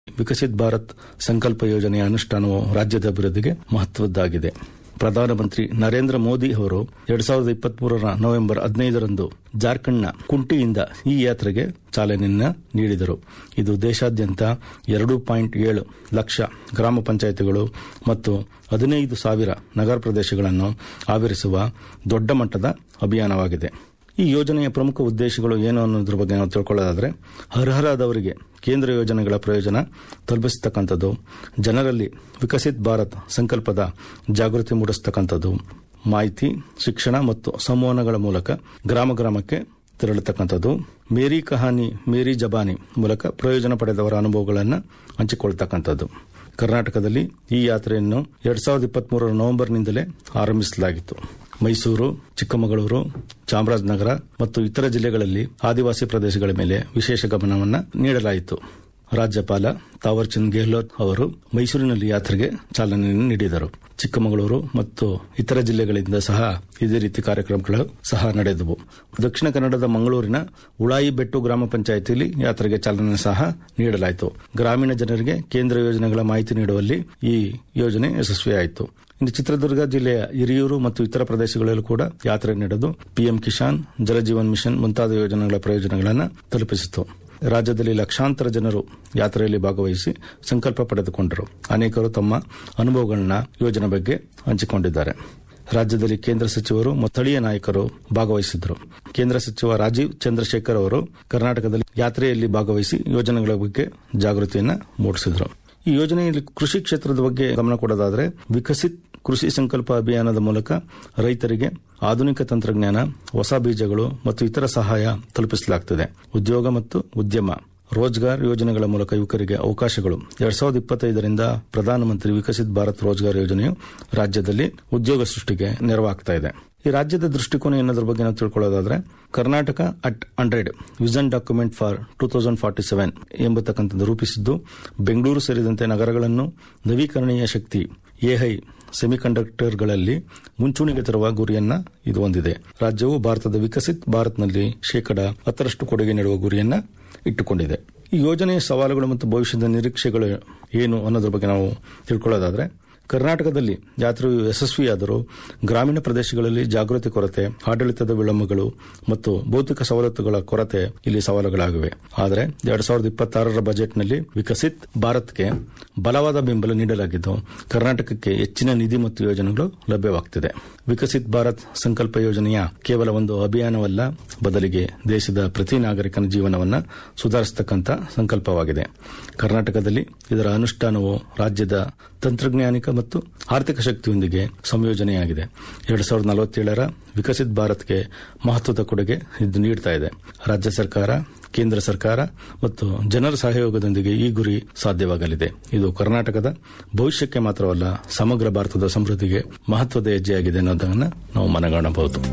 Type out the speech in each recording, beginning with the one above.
ವಿಕಸಿತ್ ಭಾರತ್ ಸಂಕಲ್ಪ ಯೋಜನೆಯ ಅನುಷ್ಠಾನವು ರಾಜ್ಯದ ಅಭಿವೃದ್ಧಿಗೆ ಮಹತ್ವದ್ದಾಗಿದೆ ಪ್ರಧಾನಮಂತ್ರಿ ನರೇಂದ್ರ ಮೋದಿ ಅವರು ಎರಡ್ ಸಾವಿರದ ಇಪ್ಪತ್ಮೂರರ ನವೆಂಬರ್ ಹದಿನೈದರಂದು ಜಾರ್ಖಂಡ್ನ ಕುಂಟಿಯಿಂದ ಈ ಯಾತ್ರೆಗೆ ಚಾಲನೆಯನ್ನ ನೀಡಿದರು ಇದು ದೇಶಾದ್ಯಂತ ಎರಡು ಪಾಯಿಂಟ್ ಏಳು ಲಕ್ಷ ಗ್ರಾಮ ಪಂಚಾಯಿತಿಗಳು ಮತ್ತು ಹದಿನೈದು ಸಾವಿರ ನಗರ ಪ್ರದೇಶಗಳನ್ನು ಆವರಿಸುವ ದೊಡ್ಡ ಮಟ್ಟದ ಅಭಿಯಾನವಾಗಿದೆ ಈ ಯೋಜನೆಯ ಪ್ರಮುಖ ಉದ್ದೇಶಗಳು ಏನು ಅನ್ನೋದ್ರ ಬಗ್ಗೆ ನಾವು ತಿಳ್ಕೊಳ್ಳೋದಾದ್ರೆ ಅರ್ಹರಾದವರಿಗೆ ಕೇಂದ್ರ ಯೋಜನೆಗಳ ಪ್ರಯೋಜನ ತಲುಪಿಸತಕ್ಕಂಥದ್ದು ಜನರಲ್ಲಿ ವಿಕಸಿತ್ ಭಾರತ್ ಸಂಕಲ್ಪದ ಜಾಗೃತಿ ಮೂಡಿಸತಕ್ಕಂಥದ್ದು ಮಾಹಿತಿ ಶಿಕ್ಷಣ ಮತ್ತು ಸಂವಹನಗಳ ಮೂಲಕ ಗ್ರಾಮ ಗ್ರಾಮಕ್ಕೆ ತೆರಳತಕ್ಕಂಥದ್ದು ಮೇರಿ ಕಹಾನಿ ಮೇರಿ ಜಬಾನಿ ಮೂಲಕ ಪ್ರಯೋಜನ ಪಡೆದವರ ಅನುಭವಗಳನ್ನು ಹಂಚಿಕೊಳ್ತಕ್ಕಂಥದ್ದು ಕರ್ನಾಟಕದಲ್ಲಿ ಈ ಯಾತ್ರೆಯನ್ನು ಎರಡ್ ಸಾವಿರದ ಇಪ್ಪತ್ಮೂರರ ನವೆಂಬರ್ನಿಂದಲೇ ಆರಂಭಿಸಲಾಗಿತ್ತು ಮೈಸೂರು ಚಿಕ್ಕಮಗಳೂರು ಚಾಮರಾಜನಗರ ಮತ್ತು ಇತರ ಜಿಲ್ಲೆಗಳಲ್ಲಿ ಆದಿವಾಸಿ ಪ್ರದೇಶಗಳ ಮೇಲೆ ವಿಶೇಷ ಗಮನವನ್ನು ನೀಡಲಾಯಿತು ರಾಜ್ಯಪಾಲ ತಾವರ್ಚಂದ್ ಗೆಹ್ಲೋಟ್ ಅವರು ಮೈಸೂರಿನಲ್ಲಿ ಯಾತ್ರೆಗೆ ಚಾಲನೆಯನ್ನು ನೀಡಿದರು ಚಿಕ್ಕಮಗಳೂರು ಮತ್ತು ಇತರ ಜಿಲ್ಲೆಗಳಿಂದ ಸಹ ಇದೇ ರೀತಿ ಕಾರ್ಯಕ್ರಮಗಳು ಸಹ ನಡೆದವು ದಕ್ಷಿಣ ಕನ್ನಡದ ಮಂಗಳೂರಿನ ಉಳಾಯಿ ಬೆಟ್ಟು ಗ್ರಾಮ ಪಂಚಾಯಿತಿಯಲ್ಲಿ ಯಾತ್ರೆಗೆ ಚಾಲನೆ ಸಹ ನೀಡಲಾಯಿತು ಗ್ರಾಮೀಣ ಜನರಿಗೆ ಕೇಂದ್ರ ಯೋಜನೆಗಳ ಮಾಹಿತಿ ನೀಡುವಲ್ಲಿ ಈ ಯೋಜನೆ ಯಶಸ್ವಿಯಾಯಿತು ಇನ್ನು ಚಿತ್ರದುರ್ಗ ಜಿಲ್ಲೆಯ ಹಿರಿಯೂರು ಮತ್ತು ಇತರ ಪ್ರದೇಶಗಳಲ್ಲೂ ಕೂಡ ಯಾತ್ರೆ ನಡೆದು ಪಿಎಂ ಕಿಸಾನ್ ಜಲಜೀವನ್ ಮಿಷನ್ ಮುಂತಾದ ಯೋಜನೆಗಳ ಪ್ರಯೋಜನಗಳನ್ನು ತಲುಪಿಸಿತು ರಾಜ್ಯದಲ್ಲಿ ಲಕ್ಷಾಂತರ ಜನರು ಯಾತ್ರೆಯಲ್ಲಿ ಭಾಗವಹಿಸಿ ಸಂಕಲ್ಪ ಪಡೆದುಕೊಂಡರು ಅನೇಕರು ತಮ್ಮ ಅನುಭವಗಳನ್ನ ಯೋಜನೆ ಬಗ್ಗೆ ಹಂಚಿಕೊಂಡಿದ್ದಾರೆ ರಾಜ್ಯದಲ್ಲಿ ಕೇಂದ್ರ ಸಚಿವರು ಮತ್ತು ಸ್ಥಳೀಯ ನಾಯಕರು ಭಾಗವಹಿಸಿದ್ದರು ಕೇಂದ್ರ ಸಚಿವ ರಾಜೀವ್ ಚಂದ್ರಶೇಖರ್ ಅವರು ಕರ್ನಾಟಕದಲ್ಲಿ ಯಾತ್ರೆಯಲ್ಲಿ ಭಾಗವಹಿಸಿ ಯೋಜನೆಗಳ ಬಗ್ಗೆ ಜಾಗೃತಿಯನ್ನ ಮೂಡಿಸಿದರು ಈ ಯೋಜನೆಯಲ್ಲಿ ಕೃಷಿ ಕ್ಷೇತ್ರದ ಬಗ್ಗೆ ಗಮನ ಕೊಡೋದಾದರೆ ವಿಕಸಿತ್ ಕೃಷಿ ಸಂಕಲ್ಪ ಅಭಿಯಾನದ ಮೂಲಕ ರೈತರಿಗೆ ಆಧುನಿಕ ತಂತ್ರಜ್ಞಾನ ಹೊಸ ಬೀಜಗಳು ಮತ್ತು ಇತರ ಸಹಾಯ ತಲುಪಿಸಲಾಗುತ್ತದೆ ಉದ್ಯೋಗ ಮತ್ತು ಉದ್ಯಮ ರೋಜ್ಗಾರ್ ಯೋಜನೆಗಳ ಮೂಲಕ ಯುವಕರಿಗೆ ಅವಕಾಶಗಳು ಎರಡ್ ಸಾವಿರದ ಇಪ್ಪತ್ತೈದರಿಂದ ಪ್ರಧಾನಮಂತ್ರಿ ವಿಕಸಿತ್ ಭಾರತ್ ರೋಜ್ಗಾರ್ ಯೋಜನೆಯು ರಾಜ್ಯದಲ್ಲಿ ಉದ್ಯೋಗ ಸೃಷ್ಟಿಗೆ ನೆರವಾಗ್ತಾ ಇದೆ ಈ ರಾಜ್ಯದ ದೃಷ್ಟಿಕೋನ ಏನದ್ರ ಬಗ್ಗೆ ನಾವು ತಿಳ್ಕೊಳ್ಳೋದಾದ್ರೆ Karnataka at hundred vision document for two thousand forty seven ಎಂಬತಕ್ಕಂಥದ್ದು ರೂಪಿಸಿದ್ದು ಬೆಂಗಳೂರು ಸೇರಿದಂತೆ ನಗರಗಳನ್ನು ನವೀಕರಣೀಯ ಶಕ್ತಿ ಎಐ ಸೆಮಿಕಂಡಕ್ಟರ್ಗಳಲ್ಲಿ ಮುಂಚೂಣಿಗೆ ತರುವ ಗುರಿಯನ್ನ ಇದು ಹೊಂದಿದೆ ರಾಜ್ಯವು ಭಾರತದ ವಿಕಸಿತ್ ಭಾರತ್ನಲ್ಲಿ ಶೇಕಡ ಹತ್ತರಷ್ಟು ಕೊಡುಗೆ ನೀಡುವ ಗುರಿಯನ್ನ ಇಟ್ಟುಕೊಂಡಿದೆ ಈ ಯೋಜನೆಯ ಸವಾಲುಗಳು ಮತ್ತು ಭವಿಷ್ಯದ ನಿರೀಕ್ಷೆಗಳು ಏನು ಅನ್ನೋದ್ರ ಬಗ್ಗೆ ನಾವು ತಿಳ್ಕೊಳ್ಳೋದಾದ್ರೆ ಕರ್ನಾಟಕದಲ್ಲಿ ಯಾತ್ರೆಯು ಯಶಸ್ವಿಯಾದರೂ ಗ್ರಾಮೀಣ ಪ್ರದೇಶಗಳಲ್ಲಿ ಜಾಗೃತಿ ಕೊರತೆ ಆಡಳಿತದ ವಿಳಂಬಗಳು ಮತ್ತು ಭೌತಿಕ ಸವಲತ್ತುಗಳ ಕೊರತೆ ಇಲ್ಲಿ ಸವಾಲುಗಳಾಗಿವೆ ಆದರೆ ಎರಡ್ ಸಾವಿರದ ಇಪ್ಪತ್ತಾರರ ಬಜೆಟ್ನಲ್ಲಿ ವಿಕಸಿತ್ ಭಾರತ್ಗೆ ಬಲವಾದ ಬೆಂಬಲ ನೀಡಲಾಗಿದ್ದು ಕರ್ನಾಟಕಕ್ಕೆ ಹೆಚ್ಚಿನ ನಿಧಿ ಮತ್ತು ಯೋಜನೆಗಳು ಲಭ್ಯವಾಗುತ್ತಿದೆ ವಿಕಸಿತ್ ಭಾರತ್ ಸಂಕಲ್ಪ ಯೋಜನೆಯ ಕೇವಲ ಒಂದು ಅಭಿಯಾನವಲ್ಲ ಬದಲಿಗೆ ದೇಶದ ಪ್ರತಿ ನಾಗರಿಕನ ಜೀವನವನ್ನು ಸುಧಾರಿಸತಕ್ಕಂಥ ಸಂಕಲ್ಪವಾಗಿದೆ ಕರ್ನಾಟಕದಲ್ಲಿ ಇದರ ಅನುಷ್ಠಾನವು ರಾಜ್ಯದ ತಂತ್ರಜ್ಞಾನಿಕ ಮತ್ತು ಆರ್ಥಿಕ ಶಕ್ತಿಯೊಂದಿಗೆ ಸಂಯೋಜನೆಯಾಗಿದೆ ಎರಡ್ ಸಾವಿರದ ನಲವತ್ತೇಳರ ವಿಕಸಿತ್ ಭಾರತ್ಗೆ ಮಹತ್ವದ ಕೊಡುಗೆ ಇದು ನೀಡುತ್ತಾ ಇದೆ ರಾಜ್ಯ ಸರ್ಕಾರ ಕೇಂದ್ರ ಸರ್ಕಾರ ಮತ್ತು ಜನರ ಸಹಯೋಗದೊಂದಿಗೆ ಈ ಗುರಿ ಸಾಧ್ಯವಾಗಲಿದೆ ಇದು ಕರ್ನಾಟಕದ ಭವಿಷ್ಯಕ್ಕೆ ಮಾತ್ರವಲ್ಲ ಸಮಗ್ರ ಭಾರತದ ಸಮೃದ್ಧಿಗೆ ಮಹತ್ವದ ಹೆಜ್ಜೆಯಾಗಿದೆ ಅನ್ನೋದನ್ನು ನಾವು ಮನಗಾಣಬಹುದು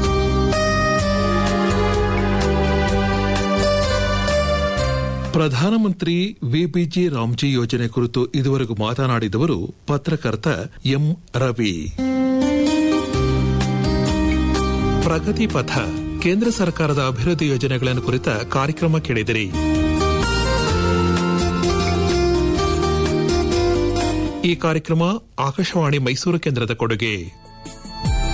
ಪ್ರಧಾನಮಂತ್ರಿ ವಿಬಿಜಿ ರಾಮ್ಜಿ ಯೋಜನೆ ಕುರಿತು ಇದುವರೆಗೂ ಮಾತನಾಡಿದವರು ಪತ್ರಕರ್ತ ಎಂ ರವಿ ಪ್ರಗತಿ ಪಥ ಕೇಂದ್ರ ಸರ್ಕಾರದ ಅಭಿವೃದ್ಧಿ ಯೋಜನೆಗಳನ್ನು ಕುರಿತ ಕಾರ್ಯಕ್ರಮ ಕೇಳಿದಿರಿ ಈ ಕಾರ್ಯಕ್ರಮ ಆಕಾಶವಾಣಿ ಮೈಸೂರು ಕೇಂದ್ರದ ಕೊಡುಗೆ